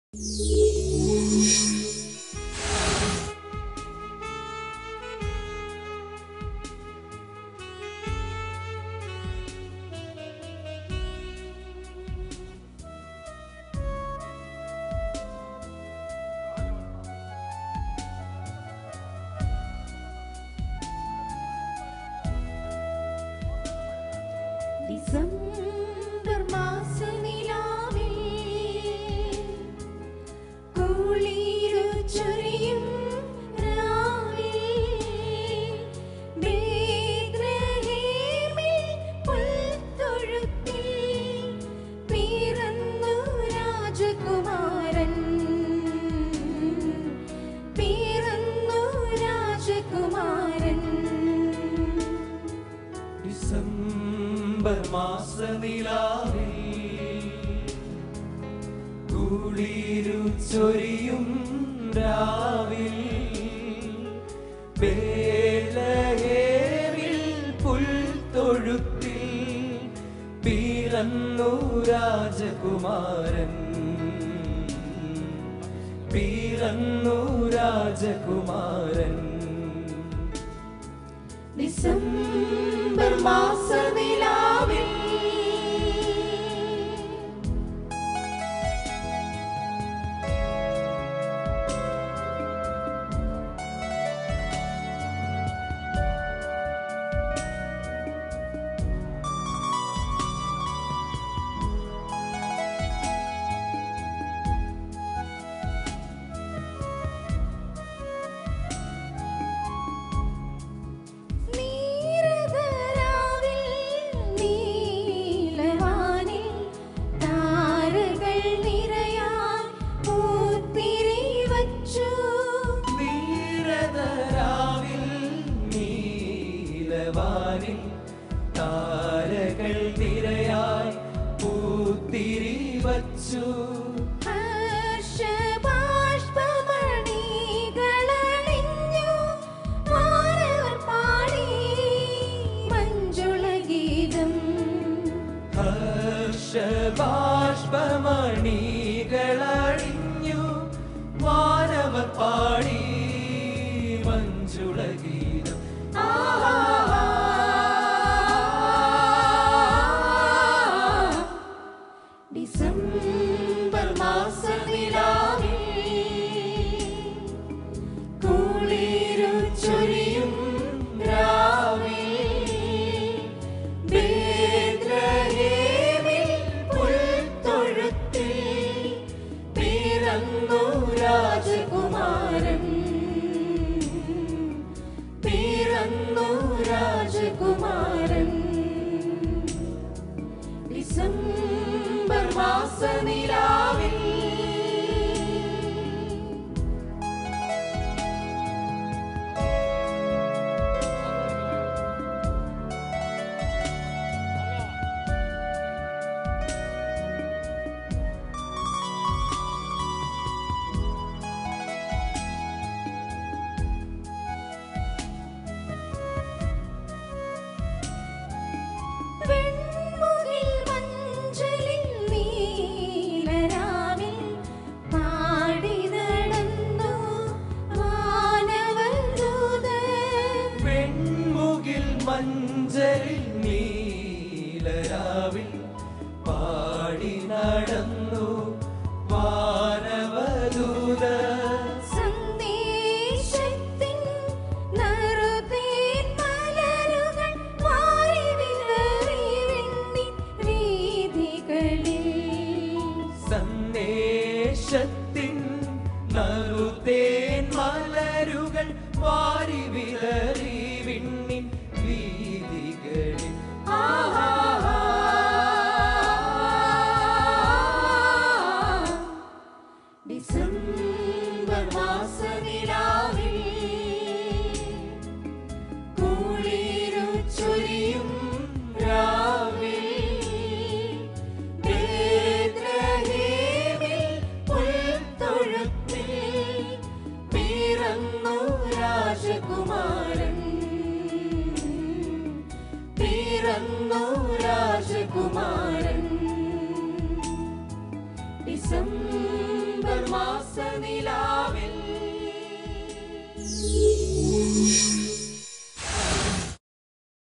December മാസനിലാവിൽ കുളിരു ചൊരിയും രാവിൽ ബേത്ലഹേമിൽ പുൽത്തൊഴുത്തിൽ പിറന്നു രാജകുമാരൻ പിറന്നു രാജകുമാരൻ ഡിസംബർ മാസനിലാവിൽ കുളിരു ചൊരിയും രാവിൽ ബേലഹേമിൽ പുൽത്തൊഴുത്തിൽ പിറന്നു രാജകുമാരൻ പിറന്നു രാജകുമാരൻ ഡിസംബർ മാസനിലാവിൽ നീരദരാവിൽ നീലവാനിൽ താരകൾ നിറയാൻ പൂത്തിരി വച്ചു നീരദരാവിൽ നീലവാനിൽ താരകൾ നിരയായി പൂത്തിരി വച്ചു ഹർഷബാഷ്പമണികളണിഞ്ഞു മാനവർ പാടി മഞ്ജുളഗീതം ഹർഷബാഷ്പമണികളണിഞ്ഞു മാനവർ പാടി മഞ്ജുളഗീതം ഡിസംബർ മാസനിലാവിൽ കുളിരു ചൊരിയും രാവിൽ ബേത്ലഹേമിൽ പുൽത്തൊഴുത്തിൽ പിറന്നു രാജകുമാരൻ പിറന്നു രാജകുമാരൻ ഡിസംബർ മാസനിലാവിൽ വെൺമുകിൽ മഞ്ചലിൽ നീലരാവിൽ പാടി നടന്നു വാനവദൂതൻ വെൺമുകിൽ മഞ്ചലിൽ നീലരാവിൽ പാടി നടന്നു വാനവദൂത സന്ദേശത്തിൻ നറുതേൻ മലരുകൾ വാരി വിതറി വിണ്ണിൻ വീഥികളിൽ സന്ദേശത്തിൻ നറുതേൻ മലരുകൾ വാരി വിതറി വിണ്ണിൻ വീതികളിൽ ഡിസംബർ മാസനിലാവിൽ കുളിരു ചൊരിയും രാവിൽ ബേത്ലഹേമിൽ പുൽത്തൊഴുത്തിൽ പിറന്നു രാജകുമാരൻ പിറന്നു രാജകുമാരൻ ഡിസംബർ ധനുമാസ നിലാവിൽ